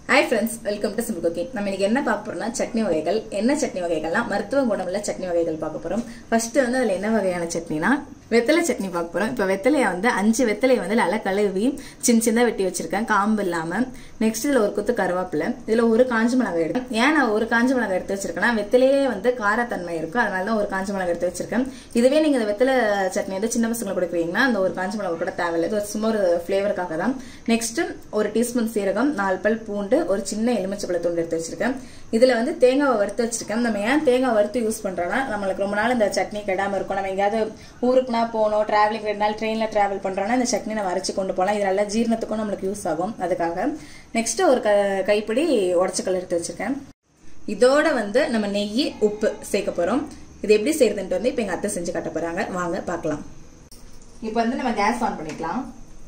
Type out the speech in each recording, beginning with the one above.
Hi friends welcome to simple cooking நம்ம இன்னைக்கு என்ன பார்க்க போறோம்னா சட்னி வகைகள் என்ன சட்னி வகைகள்னா மருத்துவ குணமுள்ள சட்னி வகைகள் பார்க்க போறோம் ஃபர்ஸ்ட் வந்து அதுல என்ன வகையான சட்னினா வெத்தலை சட்னி பார்க்க போறோம் இப்போ வெத்தலையை வந்து அஞ்சு வெத்தலையை வந்து நல்லா கழுவி சின்ன சின்னதாக வெட்டி வச்சிருக்கேன் காம்பு இல்லாம நெக்ஸ்ட் இதுல ஒரு குத்து கருவேப்பிலை இதுல ஒரு காஞ்ச மிளகாய் எடுக்கும் ஏன் நான் ஒரு காஞ்ச மிளகாய் எடுத்து வச்சிருக்கேன்னா வெத்திலேயே வந்து காரத்தன்மை இருக்கும் அதனால தான் ஒரு காஞ்ச மிளகாய் எடுத்து வச்சிருக்கேன் இதுவே நீங்க இந்த வெத்தலை சட்னி வந்து சின்ன பசங்களுக்கு கொடுக்குறீங்கன்னா அந்த ஒரு காஞ்ச மிளகாய் கூட தேவையில்லை இது ஒரு சும்மா ஒரு ஃபிளேவருக்காக தான் நெக்ஸ்ட் ஒரு டீஸ்பூன் சீரகம் நாலு பல் பூண்டு ஒரு சின்ன எலுமிச்சப்பழ துண்டு எடுத்து வச்சிருக்கேன் இதுல வந்து தேங்காவை வறுத்து வச்சிருக்கேன் நம்ம ஏன் தேங்காய் வறுத்து யூஸ் பண்றோம்னா நம்மளுக்கு ரொம்ப நாள் இந்த சட்னி கெடாம இருக்கும் நம்ம எங்கேயாவது ஊருக்குனா போகணும் டிராவலிங் ரெண்டு நாள் ட்ரெயின்ல டிராவல் பண்றோம்னா இந்த சட்னி நம்ம அரைச்சு கொண்டு போகலாம் இது நல்லா ஜீரணத்துக்கும் நம்மளுக்கு யூஸ் ஆகும் அதுக்காக நெக்ஸ்ட் ஒரு க- கைப்பிடி உடச்சக்கல் எடுத்து வச்சிருக்கேன் இதோட வந்து நம்ம நெய் உப்பு சேர்க்க போறோம் இது எப்படி செய்யறதுன்ட்டு வந்து இப்போ எங்க அத்தை செஞ்சு காட்ட போறாங்க வாங்க பார்க்கலாம் இப்போ வந்து நம்ம கேஸ் ஆன் பண்ணிக்கலாம்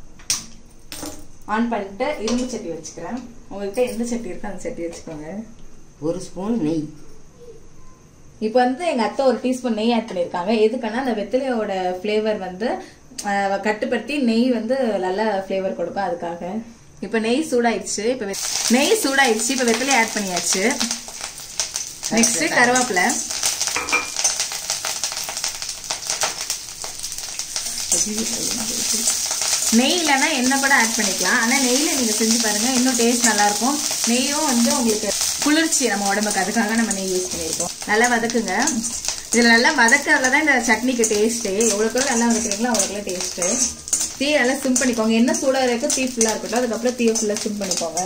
ஆன் பண்ணிட்டு இரும்பு சட்டி வச்சுக்கிறேன் உங்ககிட்ட எந்த சட்டி இருக்கோ அந்த சட்டி வச்சுக்கோங்க ஒரு ஸ்பூன் நெய் இப்போ வந்து எங்க அத்தை ஒரு டீஸ்பூன் நெய் ஆட் பண்ணிருக்காங்க எதுக்குன்னா அந்த வெத்திலையோட ஃப்ளேவர் வந்து ஆஹ், கட்டுப்படுத்தி நெய் வந்து நல்ல ஃப்ளேவர் கொடுக்கும் அதுக்காக இப்போ நெய் சூடாயிடுச்சு இப்போ வெ- நெய் சூடாயிடுச்சு இப்போ வெத்திலை ஆட் பண்ணியாச்சு நெக்ஸ்ட் கருவேப்பிலை நெய் இல்லைன்னா எண்ணெய் கூட ஆட் பண்ணிக்கலாம் ஆனால் நெய்யில் நீங்கள் செஞ்சு பாருங்க இன்னும் டேஸ்ட் நல்லா இருக்கும் நெய்யும் வந்து உங்களுக்கு குளிர்ச்சி நம்ம உடம்புக்கு அதுக்காக நம்ம நெய் யூஸ் பண்ணியிருக்கோம் நல்லா வதக்குங்க இதில் நல்லா வதக்கறதுல தான் இந்த சட்னிக்கு டேஸ்ட்டு எவ்வளோக்கு நல்லா வதக்குறீங்களோ அவ்வளோக்குள்ள டேஸ்ட்டு தீ நல்லா சிம் பண்ணிக்கோங்க என்ன சூடாக இருக்கு தீ ஃபுல்லாக இருக்கட்டும் அதுக்கப்புறம் தீயை ஃபுல்லாக சிம் பண்ணிக்கோங்க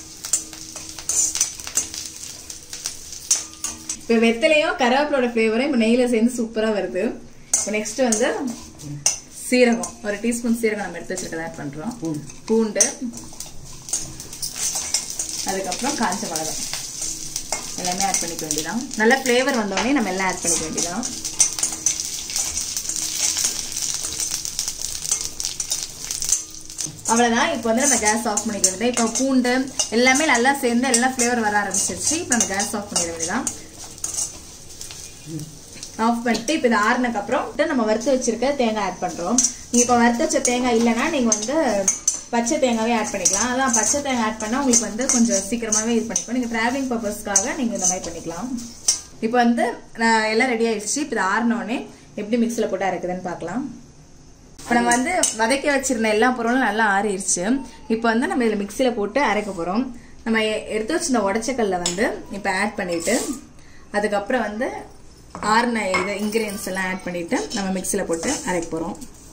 இப்போ வெத்தலையும் கருவேப்பிலோட ஃப்ளேவரும் இப்போ நெய்யில் சேர்ந்து சூப்பராக வருது இப்போ நெக்ஸ்ட் வந்து சீரகம் ஒரு டீஸ்பூன் சீரகம் நம்ம எடுத்து வச்சிருக்கதை ஆட் பண்ணுறோம் பூண்டு. பூண்டு அதுக்கப்புறம் காஞ்ச மிளகாய் எல்லாமே ஆட் பண்ணிக்க வேண்டியதான் நல்ல ஃப்ளேவர் வந்தோடனே நம்ம எல்லாம் ஆட் பண்ணிக்க வேண்டியதான் அவ்வளவுதான் இப்போ வந்து நம்ம கேஸ் ஆஃப் பண்ணிக்க வேண்டியது இப்போ பூண்டு எல்லாமே நல்லா சேர்ந்து எல்லாம் ஃப்ளேவர் வர ஆரம்பிச்சிருச்சு இப்போ நம்ம கேஸ் ஆஃப் பண்ணிட வேண்டியதான் ஆஃப் பண்ணிட்டு இப்போ இது ஆறுனதுக்கு அப்புறம் நம்ம வறுத்து வச்சிருக்க தேங்காய் ஆட் பண்றோம் நீங்க இப்போ வறுத்து வச்ச தேங்காய் இல்லைன்னா நீங்க வந்து பச்சை தேங்காவே ஆட் பண்ணிக்கலாம் அதான் பச்சை தேங்காய் ஆட் பண்ணா உங்களுக்கு வந்து கொஞ்சம் சீக்கிரமாவே இது பண்ணிக்கலாம் நீங்க டிராவலிங் பர்பஸ்க்காக நீங்க இந்த மாதிரி பண்ணிக்கலாம் இப்போ வந்து நான் எல்லாம் ரெடி ஆயிடுச்சு இப்போ இது ஆறினோடனே எப்படி மிக்சியில் போட்டு அரைக்குதுன்னு பார்க்கலாம் இப்போ நம்ம வந்து வதக்கி வச்சிருந்த எல்லா பொருளும் நல்லா ஆறிடுச்சு இப்போ வந்து நம்ம இதில் மிக்சியில் போட்டு அரைக்க போகிறோம் நம்ம எ- எடுத்து வச்சிருந்த உடச்சக்கல்ல வந்து இப்போ ஆட் பண்ணிட்டு அதுக்கப்புறம் வந்து ஆறின இது இன்கிரியன்ஸ் எல்லாம் ஆட் பண்ணிட்டு நம்ம மிக்சியில் போட்டு அரைக்க போகிறோம்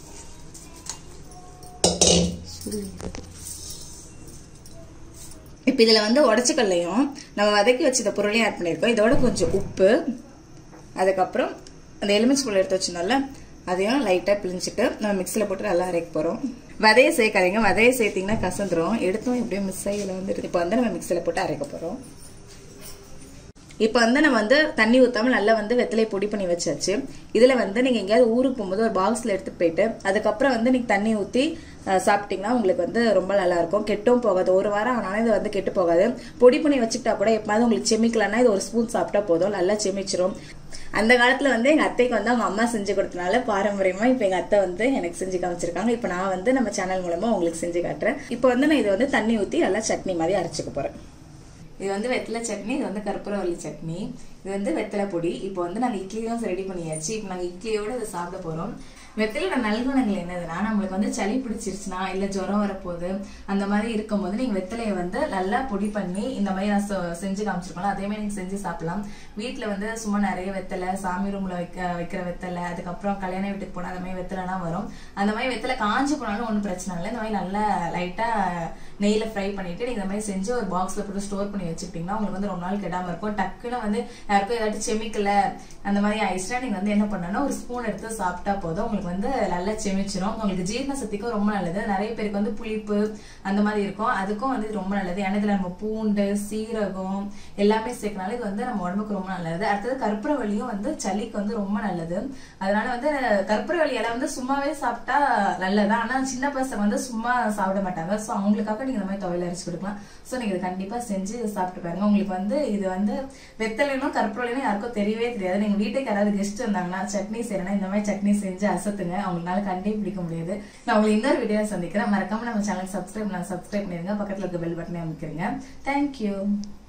இப்போ இதில் வந்து உடச்சக்கல்லையும் நம்ம வதக்கி வச்சிருந்த பொருளையும் ஆட் பண்ணியிருக்கோம் இதோட கொஞ்சம் உப்பு அதுக்கப்புறம் அந்த எலுமிச்சை பழம் எடுத்து வச்சிருந்தோம்ல அதையும் லைட்டாக பிழிஞ்சிட்டு நம்ம மிக்சியில் போட்டு நல்லா அரைக்க போகிறோம் வதையை சேர்க்காதீங்க வதையை சேர்த்தீங்கன்னா கசந்துரும் எடுத்தோம் எப்படியும் மிஸ் ஆகி இதில் வந்து இப்போ வந்து நம்ம மிக்சியில் போட்டு அரைக்க போகிறோம் இப்போ வந்து நம்ம வந்து தண்ணி ஊத்தாம நல்லா வந்து வெத்தலையை பொடி பண்ணி வச்சாச்சு இதுல வந்து நீங்க எங்கேயாவது ஊருக்கு போகும்போது ஒரு பாக்ஸ்ல எடுத்துட்டு போயிட்டு அதுக்கப்புறம் வந்து நீங்க தண்ணி ஊத்தி அஹ், சாப்பிட்டீங்கன்னா உங்களுக்கு வந்து ரொம்ப நல்லா இருக்கும் கெட்டும் போகாது ஒரு வாரம் ஆனாலும் இது வந்து கெட்டு போகாது பொடி பண்ணி வச்சுக்கிட்டா கூட எப்போது உங்களுக்கு செமிக்கலன்னா இது ஒரு ஸ்பூன் சாப்பிட்டா போதும் நல்லா செமிச்சிரும் அந்த காலத்துல வந்து எங்க அத்தைக்கு வந்து அவங்க அம்மா செஞ்சு கொடுத்தனால பாரம்பரியமா இப்ப எங்க அத்தை வந்து எனக்கு செஞ்சு காமிச்சிருக்காங்க இப்ப நான் வந்து நம்ம சேனல் மூலமா உங்களுக்கு செஞ்சு காட்டுறேன் இப்போ வந்து நான் இதை வந்து தண்ணி ஊத்தி நல்லா சட்னி மாதிரி அரைச்சுக்க போறேன் இது வந்து வெத்தலை சட்னி இது வந்து கற்பூரவள்ளி சட்னி இது வந்து வெத்தலை பொடி இப்போ வந்து நாங்கள் இட்லியும் ரெடி பண்ணியாச்சு இப்போ நாங்கள் இட்லியோட இதை சாப்பிட போகிறோம் வெத்தலையோட நல்குணங்கள் என்னதுன்னா நம்மளுக்கு வந்து சளி பிடிச்சிருச்சுன்னா இல்லை ஜுரம் வரப்போகுது அந்த மாதிரி இருக்கும்போது நீங்கள் வெத்தலையை வந்து நல்லா பொடி பண்ணி இந்த மாதிரி நான் செ- செஞ்சு காமிச்சிருக்கோம் அதே மாதிரி நீங்கள் செஞ்சு சாப்பிடலாம் வீட்டில் வந்து சும்மா நிறைய வெத்தலை சாமி ரூமில் வைக்க வைக்கிற வெத்தலை அதுக்கப்புறம் கல்யாண வீட்டுக்கு போனால் அந்த மாதிரி வெத்தலைலாம் வரும் அந்த மாதிரி வெத்தலை காஞ்சு போனாலும் ஒன்றும் பிரச்சனை இல்லை இந்த மாதிரி நல்லா லைட்டாக நெய்யில ஃப்ரை பண்ணிட்டு நீங்க இந்த மாதிரி செஞ்சு ஒரு பாக்ஸ்ல போட்டு ஸ்டோர் பண்ணி வச்சுக்கிட்டீங்கன்னா உங்களுக்கு வந்து ரொம்ப நாள் கெடாம இருக்கும் டக்குன்னு வந்து யாருக்கும் ஏதாச்சும் செமிக்கல அந்த மாதிரி ஆயிடுச்சுன்னா நீங்க வந்து என்ன பண்ணணும் ஒரு ஸ்பூன் எடுத்து சாப்பிட்டா போதும் உங்களுக்கு வந்து நல்லா செமிச்சிரும் உங்களுக்கு ஜீரண சக்திக்கும் ரொம்ப நல்லது நிறைய பேருக்கு வந்து புளிப்பு அந்த மாதிரி இருக்கும் அதுக்கும் வந்து இது ரொம்ப நல்லது ஏன்னா இதுல நம்ம பூண்டு சீரகம் எல்லாமே சேர்க்கனால இது வந்து நம்ம உடம்புக்கு ரொம்ப நல்லது அடுத்தது கற்பூரவள்ளியும் வந்து சளிக்கு வந்து ரொம்ப நல்லது அதனால வந்து கற்பூரவள்ளி இலை வந்து சும்மாவே சாப்பிட்டா நல்லது ஆனா சின்ன பசங்க வந்து சும்மா சாப்பிட மாட்டாங்க ஸோ அவங்களுக்காக நீங்க இந்த மாதிரி துவையல் அரைச்சு கொடுக்கலாம் ஸோ நீங்க இது கண்டிப்பா செஞ்சு சாப்பிட்டு பாருங்க உங்களுக்கு வந்து இது வந்து வெத்தலையும் கருப்பு கற்பூரம்னு யாருக்கும் தெரியவே தெரியாது நீங்க வீட்டுக்கு யாராவது கெஸ்ட் வந்தாங்கன்னா சட்னி செய்யறேன்னா இந்த மாதிரி சட்னி செஞ்சு அசத்துங்க அவங்களால கண்டே பிடிக்க முடியாது நான் உங்களை இன்னொரு வீடியோல சந்திக்கிறேன் மறக்காம நம்ம சேனல் சப்ஸ்கிரைப் நான் சப்ஸ்கிரைப் பண்ணிருங்க பக்கத்துல இருக்க பெல் பட்டனை அமைக்கிறீங்க தேங்க்யூ